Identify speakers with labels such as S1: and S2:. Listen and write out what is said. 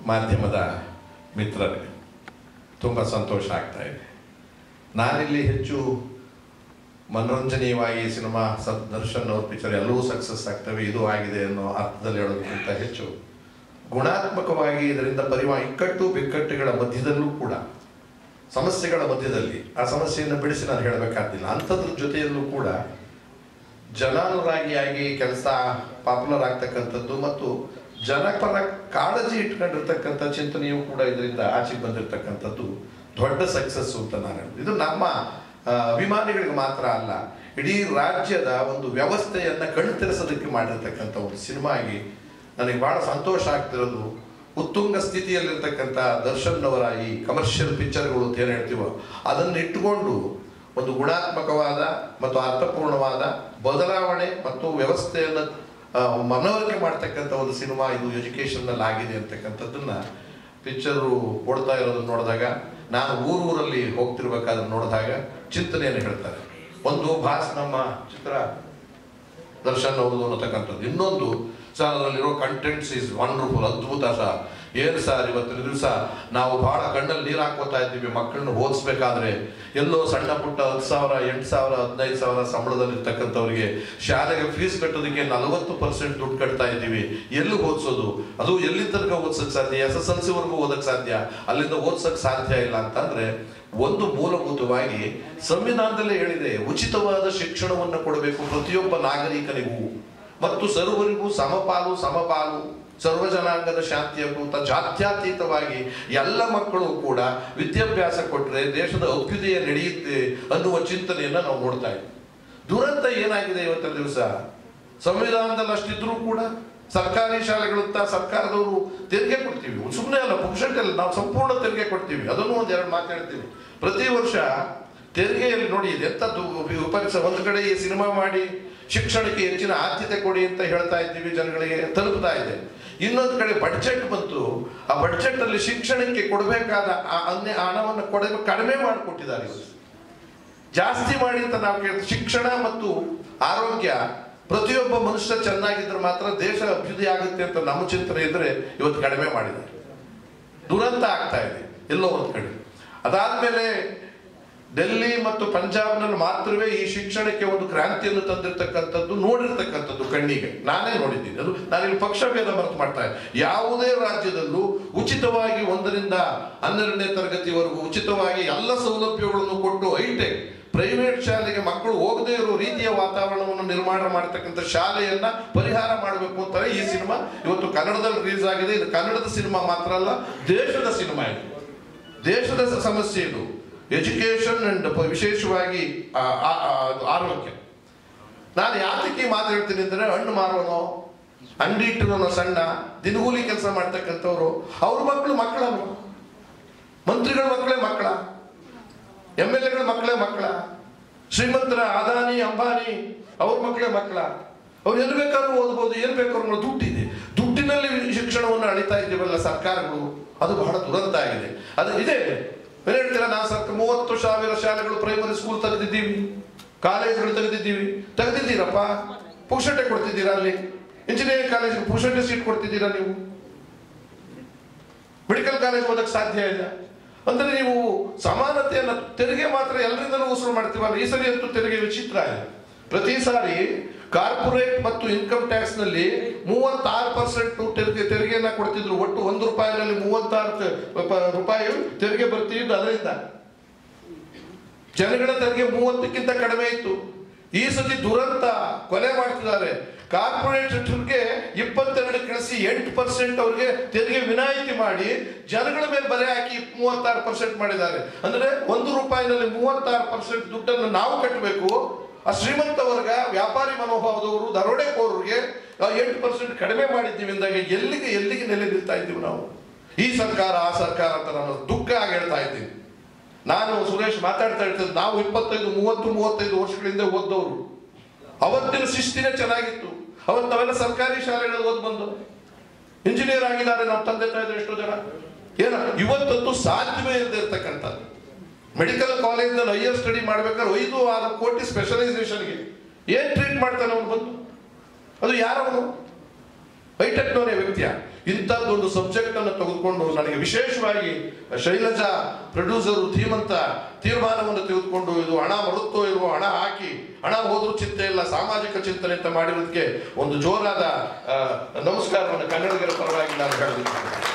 S1: ಮಾಧ್ಯಮದ ಮಿತ್ರರೇ ತುಂಬ ಸಂತೋಷ ಆಗ್ತಾ ಇದೆ ನಾನಿಲ್ಲಿ ಹೆಚ್ಚು ಮನೋರಂಜನೀಯವಾಗಿ ಸಿನಿಮಾ ಸ ದರ್ಶನ್ ಅವ್ರ ಪಿಕ್ಚರ್ ಎಲ್ಲವೂ ಸಕ್ಸಸ್ ಆಗ್ತವೆ ಇದು ಆಗಿದೆ ಅನ್ನೋ ಅರ್ಥದಲ್ಲಿ ಹೇಳೋದಕ್ಕಿಂತ ಹೆಚ್ಚು ಗುಣಾತ್ಮಕವಾಗಿ ಇದರಿಂದ ಪರಿವಾ ಇಕ್ಕಟ್ಟು ಬಿಕ್ಕಟ್ಟುಗಳ ಮಧ್ಯದಲ್ಲೂ ಕೂಡ ಸಮಸ್ಯೆಗಳ ಮಧ್ಯದಲ್ಲಿ ಆ ಸಮಸ್ಯೆಯನ್ನು ಬಿಡಿಸಿ ನಾನು ಹೇಳಬೇಕಾಗಿಲ್ಲ ಅಂಥದ್ರ ಜೊತೆಯಲ್ಲೂ ಕೂಡ ಜನಾನುರಾಗಿಯಾಗಿ ಕೆಲಸ ಪಾಪ್ಯುಲರ್ ಆಗ್ತಕ್ಕಂಥದ್ದು ಮತ್ತು ಜನಪರ ಕಾಳಜಿ ಇಟ್ಕೊಂಡಿರ್ತಕ್ಕಂಥ ಚಿಂತನೆಯೂ ಕೂಡ ಇದರಿಂದ ಆಚೆಗೆ ಬಂದಿರತಕ್ಕಂಥದ್ದು ದೊಡ್ಡ ಸಕ್ಸಸ್ ಅಂತ ನಾನು ಹೇಳೋದು. ಇದು ನಮ್ಮ ಆ, ಅಭಿಮಾನಿಗಳಿಗೆ ಮಾತ್ರ ಅಲ್ಲ ಇಡೀ ರಾಜ್ಯದ ಒಂದು ವ್ಯವಸ್ಥೆಯನ್ನ ಕಣ್ತೆರೆಸೋದಕ್ಕೆ ಮಾಡಿರ್ತಕ್ಕಂಥ ಒಂದು ಸಿನಿಮಾ ಆಗಿ ನನಗೆ ಬಹಳ ಸಂತೋಷ ಆಗ್ತಿರೋದು ಉತ್ತುಂಗ ಸ್ಥಿತಿಯಲ್ಲಿರ್ತಕ್ಕಂಥ ದರ್ಶನ್ ಅವರ ಈ ಕಮರ್ಷಿಯಲ್ ಪಿಕ್ಚರ್ಗಳು ಅಂತ ಏನು ಹೇಳ್ತೀವೋ ಅದನ್ನು ಇಟ್ಟುಕೊಂಡು ಒಂದು ಗುಣಾತ್ಮಕವಾದ ಮತ್ತು ಅರ್ಥಪೂರ್ಣವಾದ ಬದಲಾವಣೆ ಮತ್ತು ವ್ಯವಸ್ಥೆಯನ್ನು ಆ, ಮನವರಿಕೆ ಮಾಡ್ತಕ್ಕಂಥ ಒಂದು ಸಿನಿಮಾ ಇದು ಎಜುಕೇಷನ್ನಲ್ಲಿ ಆಗಿದೆ ಅಂತಕ್ಕಂಥದ್ದನ್ನ ಪಿಕ್ಚರು ಓಡ್ತಾ ಇರೋದನ್ನ ನೋಡಿದಾಗ ನಾನು ಊರೂರಲ್ಲಿ ಹೋಗ್ತಿರ್ಬೇಕಾದ್ರೆ ನೋಡಿದಾಗ ಚಿಂತನೆಯನ್ನು ಹೇಳ್ತಾರೆ ಒಂದು ಭಾಸ್ ನಮ್ಮ ಚಿತ್ರ ದರ್ಶನ್ ಅವ್ರದ್ದು ಅನ್ನತಕ್ಕಂಥದ್ದು ಇನ್ನೊಂದು ಸರ್ ಅದರಲ್ಲಿರೋ ಕಂಟೆಂಟ್ಸ್ ಇಸ್ ವಂಡರ್ಫುಲ್ ಅದ್ಭುತ ಸರ್ ಏನು ಸರ್ ಇವತ್ತಿನ ದಿವಸ ನಾವು ಬಹಳ ಕಣ್ಣಲ್ಲಿ ನೀರು ಹಾಕೋತಾ ಇದ್ದೀವಿ ಮಕ್ಕಳನ್ನ ಓದಿಸ್ಬೇಕಾದ್ರೆ ಎಲ್ಲೋ ಸಣ್ಣ ಪುಟ್ಟ ಹತ್ತು ಸಾವಿರ ಎಂಟು ಸಾವಿರ ಹದಿನೈದು ಸಾವಿರ ಸಂಬಳದಲ್ಲಿ ಇರ್ತಕ್ಕಂಥವ್ರಿಗೆ ಶಾಲೆಗೆ ಫೀಸ್ ಕಟ್ಟೋದಕ್ಕೆ ನಲವತ್ತು ಪರ್ಸೆಂಟ್ ದುಡ್ಡು ಕಟ್ತಾ ಇದ್ದೀವಿ ಎಲ್ಲಿ ಓದಿಸೋದು ಅದು ಎಲ್ಲಿ ತನಕ ಓದ್ಸಕ್ ಸಾಧ್ಯ ಎಸ್ ಎಸ್ ಎಲ್ ಸಿ ವರ್ಗು ಓದಕ್ ಸಾಧ್ಯ ಅಲ್ಲಿಂದ ಓದ್ಸಕ್ ಸಾಧ್ಯ ಇಲ್ಲ ಅಂತಂದ್ರೆ ಒಂದು ಮೂಲಭೂತವಾಗಿ ಸಂವಿಧಾನದಲ್ಲೇ ಹೇಳಿದೆ ಉಚಿತವಾದ ಶಿಕ್ಷಣವನ್ನು ಕೊಡಬೇಕು ಪ್ರತಿಯೊಬ್ಬ ನಾಗರಿಕನಿಗೂ ಮತ್ತು ಸರ್ವರಿಗೂ ಸಮಪಾಲು ಸಮಪಾಲು ಸರ್ವ ಜನಾಂಗದ ಶಾಂತಿಯ ಭೂತ ಜಾತ್ಯತೀತವಾಗಿ ಎಲ್ಲ ಮಕ್ಕಳು ಕೂಡ ವಿದ್ಯಾಭ್ಯಾಸ ಕೊಟ್ಟರೆ ದೇಶದ ಅಭ್ಯುದಯ ನಡೆಯುತ್ತೆ ಅನ್ನುವ ಚಿಂತನೆಯನ್ನ ನಾವು ನೋಡ್ತಾ ಇದ್ದೀವಿ ದುರಂತ ಏನಾಗಿದೆ ಇವತ್ತಿನ ದಿವಸ ಸಂವಿಧಾನದಲ್ಲಿ ಅಷ್ಟಿದ್ರೂ ಕೂಡ ಸರ್ಕಾರಿ ಶಾಲೆಗಳಂತ ಸರ್ಕಾರದವರು ತೆರಿಗೆ ಕೊಡ್ತೀವಿ ಸುಮ್ಮನೆ ಅಲ್ಲ ಪುಕ್ಷಟ್ಟಲ್ಲಿ ನಾವು ಸಂಪೂರ್ಣ ತೆರಿಗೆ ಕೊಡ್ತೀವಿ ಅದನ್ನು ಒಂದ್ ಎರಡು ಮಾತಾಡ್ತೀವಿ ಪ್ರತಿ ವರ್ಷ ತೆರಿಗೆಯಲ್ಲಿ ನೋಡಿ ಇದು ಎಂಥದ್ದು ವಿಪರೀತ ಒಂದು ಕಡೆ ಈ ಸಿನಿಮಾ ಮಾಡಿ ಶಿಕ್ಷಣಕ್ಕೆ ಹೆಚ್ಚಿನ ಆದ್ಯತೆ ಕೊಡಿ ಅಂತ ಹೇಳ್ತಾ ಇದ್ದೀವಿ ಜನಗಳಿಗೆ ತಲುಪ್ತಾ ಇದೆ ಇನ್ನೊಂದು ಕಡೆ ಬಡ್ಜೆಟ್ ಬಂತು ಆ ಬಡ್ಜೆಟ್ ಅಲ್ಲಿ ಶಿಕ್ಷಣಕ್ಕೆ ಕೊಡಬೇಕಾದ ಆ ಅನ್ಯ ಆ ಹಣವನ್ನು ಕೊಡ ಕಡಿಮೆ ಮಾಡಿಕೊಟ್ಟಿದ್ದಾರೆ ಇವತ್ತು ಜಾಸ್ತಿ ಮಾಡಿ ಅಂತ ನಾವು ಕೇಳ್ತೀವಿ ಶಿಕ್ಷಣ ಮತ್ತು ಆರೋಗ್ಯ ಪ್ರತಿಯೊಬ್ಬ ಮನುಷ್ಯ ಚೆನ್ನಾಗಿದ್ರೆ ಮಾತ್ರ ದೇಶ ಅಭಿವೃದ್ಧಿ ಆಗುತ್ತೆ ಅಂತ ನಮ್ಮ ಚಿಂತನೆ ಇದ್ರೆ ಇವತ್ತು ಕಡಿಮೆ ಮಾಡಿದ್ದಾರೆ ದುರಂತ ಆಗ್ತಾ ಇದೆ ಎಲ್ಲೋ ಒಂದು ಕಡೆ ಅದಾದ್ಮೇಲೆ ಡೆಲ್ಲಿ ಮತ್ತು ಪಂಜಾಬ್ನಲ್ಲಿ ಮಾತ್ರವೇ ಈ ಶಿಕ್ಷಣಕ್ಕೆ ಒಂದು ಕ್ರಾಂತಿಯನ್ನು ತಂದಿರತಕ್ಕಂಥದ್ದು ನೋಡಿರ್ತಕ್ಕಂಥದ್ದು ಕಣ್ಣಿಗೆ ನಾನೇ ನೋಡಿದ್ದೀನಿ ಅದು ನಾನಿಲ್ಲಿ ಪಕ್ಷ ಭೇದ ಮರೆತು ಮಾಡ್ತಾ ಇದ್ದೆ. ಯಾವುದೇ ರಾಜ್ಯದಲ್ಲೂ ಉಚಿತವಾಗಿ ಒಂದರಿಂದ ಹನ್ನೆರಡನೇ ತರಗತಿವರೆಗೂ ಉಚಿತವಾಗಿ ಎಲ್ಲ ಸೌಲಭ್ಯಗಳನ್ನು ಕೊಟ್ಟು ಹೈಟೆಕ್ ಪ್ರೈವೇಟ್ ಶಾಲೆಗೆ ಮಕ್ಕಳು ಹೋಗದೇ ಇರೋ ರೀತಿಯ ವಾತಾವರಣವನ್ನು ನಿರ್ಮಾಣ ಮಾಡತಕ್ಕಂಥ ಶಾಲೆಯನ್ನ ಪರಿಹಾರ ಮಾಡಬೇಕು ಅಂತಾರೆ ಈ ಸಿನಿಮಾ ಇವತ್ತು ಕನ್ನಡದಲ್ಲಿ ರಿಲೀಸ್ ಆಗಿದೆ ಇದು ಕನ್ನಡದ ಸಿನಿಮಾ ಮಾತ್ರ ಅಲ್ಲ ದೇಶದ ಸಿನಿಮಾ ಇದು ದೇಶದ ಸ- ಸಮಸ್ಯೆ ಇದು ಎಜುಕೇಶನ್ ಅಂಡ್ ವಿಶೇಷವಾಗಿ ಆ, ಆ, ಆ, ಆರೋಗ್ಯ ನಾನು ಯಾತಕ್ಕೆ ಮಾತಾಡ್ತೀನಿ ಅಂದ್ರೆ ಹಣ್ಣು ಮಾರೋನು ಅಂಗಡಿ ಇಟ್ಟಿರೋನು ಸಣ್ಣ ದಿನಗೂಲಿ ಕೆಲಸ ಮಾಡ್ತಕ್ಕಂಥವ್ರು ಅವ್ರ ಮಕ್ಕಳು ಮಕ್ಕಳಲ್ಲ ಮಂತ್ರಿಗಳ ಮಕ್ಕಳೇ ಮಕ್ಕಳ ಎಮ್ ಎಲ್ ಎಗಳ ಮಕ್ಕಳೇ ಮಕ್ಕಳ ಶ್ರೀಮಂತರ ಅದಾನಿ ಅಂಬಾನಿ ಅವ್ರ ಮಕ್ಕಳೇ ಮಕ್ಕಳ ಅವ್ರು ಎಲ್ಲಿ ಬೇಕಾದ್ರೂ ಓದ್ಬೋದು ಏನ್ ಬೇಕಾದ್ರೂ ದುಡ್ಡಿದೆ ದುಡ್ಡಿನಲ್ಲಿ ಶಿಕ್ಷಣವನ್ನು ಅಳಿತಾ ಇದ್ದೀವಲ್ಲ ಸರ್ಕಾರಗಳು ಅದು ಬಹಳ ದುರಂತ ಆಗಿದೆ ಅದು ಇದೆ ಏನ್ ಹೇಳ್ತೀರಾ ನಾವು ಸರ್ಕಾರ ಮೂವತ್ತು ಸಾವಿರ ಶಾಲೆಗಳು ಪ್ರೈಮರಿ ಸ್ಕೂಲ್ ತೆಗೆದಿದ್ದೀವಿ ಕಾಲೇಜ್ಗಳು ತೆಗೆದಿದ್ದೀವಿ ತೆಗೆದಿದ್ದೀರಪ್ಪ ಪುಕ್ಷಟೆ ಕೊಡ್ತಿದ್ದೀರಾ ಅಲ್ಲಿ ಇಂಜಿನಿಯರಿಂಗ್ ಕಾಲೇಜ್ ಪುಕ್ಷಟೆ ಸೀಟ್ ಕೊಡ್ತಿದ್ದೀರಾ ನೀವು ಮೆಡಿಕಲ್ ಕಾಲೇಜ್ ಓದಕ್ಕೆ ಸಾಧ್ಯ ಇಲ್ಲ ಅಂದ್ರೆ ನೀವು ಸಮಾನತೆಯನ್ನ ತೆರಿಗೆ ಮಾತ್ರ ಎಲ್ಲರಿಂದಲೂ ವಸೂಲು ಮಾಡ್ತೀವಲ್ಲ ಈ ಸರಿ ಅಂತೂ ತೆರಿಗೆ ವಿಚಿತ್ರ ಇದೆ ಪ್ರತಿ ಸಾರಿ ಕಾರ್ಪೊರೇಟ್ ಮತ್ತು ಇನ್ಕಮ್ ಟ್ಯಾಕ್ಸ್ ನಲ್ಲಿ ಮೂವತ್ತಾರು ಪರ್ಸೆಂಟ್ ತೆರಿಗೆ ತೆರಿಗೆಯನ್ನ ಕೊಡ್ತಿದ್ರು ಒಟ್ಟು ಒಂದು ರೂಪಾಯಿನಲ್ಲಿ ಮೂವತ್ತಾರು ತ- ಪ- ರೂಪಾಯಿ ತೆರಿಗೆ ಬರ್ತಿದ್ದು ಅದರಿಂದ ಜನಗಳ ತೆರಿಗೆ ಮೂವತ್ತಕ್ಕಿಂತ ಕಡಿಮೆ ಇತ್ತು ಈ ಸತಿ ದುರಂತ ಕೊಲೆ ಮಾಡ್ತಿದ್ದಾರೆ ಕಾರ್ಪೊರೇಟ್ಗೆ ಇಪ್ಪತ್ತೆರಡು ಕಳಿಸಿ ಎಂಟು ಪರ್ಸೆಂಟ್ ಅವ್ರಿಗೆ ತೆರಿಗೆ ವಿನಾಯಿತಿ ಮಾಡಿ ಜನಗಳ ಮೇಲೆ ಬರೆ ಹಾಕಿ ಮೂವತ್ತಾರು ಪರ್ಸೆಂಟ್ ಮಾಡಿದ್ದಾರೆ ಅಂದ್ರೆ ಒಂದು ರೂಪಾಯಿನಲ್ಲಿ ಮೂವತ್ತಾರು ಪರ್ಸೆಂಟ್ ದುಡ್ಡನ್ನು ನಾವು ಕಟ್ಟಬೇಕು ಆ ಶ್ರೀಮಂತ ವರ್ಗ ವ್ಯಾಪಾರಿ ಮನೋಭಾವದವರು ದರೋಡೆಕೋರರಿಗೆ ಎಂಟು ಪರ್ಸೆಂಟ್ ಕಡಿಮೆ ಮಾಡಿದ್ದೀವಿ ಅಂದಾಗ ಎಲ್ಲಿಗೆ ಎಲ್ಲಿಗೆ ನೆಲೆ ನಿಲ್ತಾ ಇದ್ದೀವಿ ನಾವು ಈ ಸರ್ಕಾರ ಆ ಸರ್ಕಾರ ಅಂತ ನಾನು ದುಃಖ ಆಗಿ ಹೇಳ್ತಾ ಇದ್ದೀನಿ ನಾನು ಸುರೇಶ್ ಮಾತಾಡ್ತಾ ಇರ್ತೇನೆ ನಾವು ಇಪ್ಪತ್ತೈದು ಮೂವತ್ತು ಮೂವತ್ತೈದು ವರ್ಷಗಳಿಂದ ಓದ್ದವರು ಅವತ್ತಿನ ಶಿಸ್ತಿನೇ ಚೆನ್ನಾಗಿತ್ತು ಅವತ್ತು ನಾವೆಲ್ಲ ಸರ್ಕಾರಿ ಶಾಲೆಗಳಲ್ಲಿ ಓದ್ ಬಂದು ಇಂಜಿನಿಯರ್ ಆಗಿದ್ದಾರೆ ನಮ್ಮ ತಂದೆ ತಾಯಿದ್ರು ಎಷ್ಟೋ ಜನ ಏನ ಇವತ್ತಂತೂ ಸಾಧ್ಯವೇ ಇಲ್ಲದೆ ಇರ್ತಕ್ಕಂಥದ್ದು ಮೆಡಿಕಲ್ ಕಾಲೇಜ್ನಲ್ಲಿ ಹೈಯರ್ ಸ್ಟಡಿ ಮಾಡ್ಬೇಕಾದ್ರೆ ಐದು ಆರು ಕೋಟಿ ಸ್ಪೆಷಲೈಸೇಷನ್ಗೆ ಏನ್ ಟ್ರೀಟ್ ಮಾಡ್ತಾನೆ ಅವನು ಬಂದು ಅದು ಯಾರವನು ಹೈಟೆಕ್ನವನೇ ವ್ಯಕ್ತಿಯ ಇಂಥದ್ದೊಂದು ಸಬ್ಜೆಕ್ಟ್ ಅನ್ನು ತೆಗೆದುಕೊಂಡು ನನಗೆ ವಿಶೇಷವಾಗಿ ಶೈಲಜಾ ಪ್ರೊಡ್ಯೂಸರು ಧೀಮಂತ ತೀರ್ಮಾನವನ್ನು ತೆಗೆದುಕೊಂಡು ಇದು ಹಣ ಬರುತ್ತೋ ಇಲ್ವೋ ಹಣ ಹಾಕಿ ಹಣ ಹೋದ್ರೂ ಚಿಂತೆ ಇಲ್ಲ ಸಾಮಾಜಿಕ ಚಿಂತನೆ ಅಂತ ಮಾಡಿರೋದಕ್ಕೆ ಒಂದು ಜೋರಾದ ಆ, ನಮಸ್ಕಾರವನ್ನು ಕನ್ನಡಿಗರ ಪರವಾಗಿ ನಾನು ಹೇಳಬೇಕು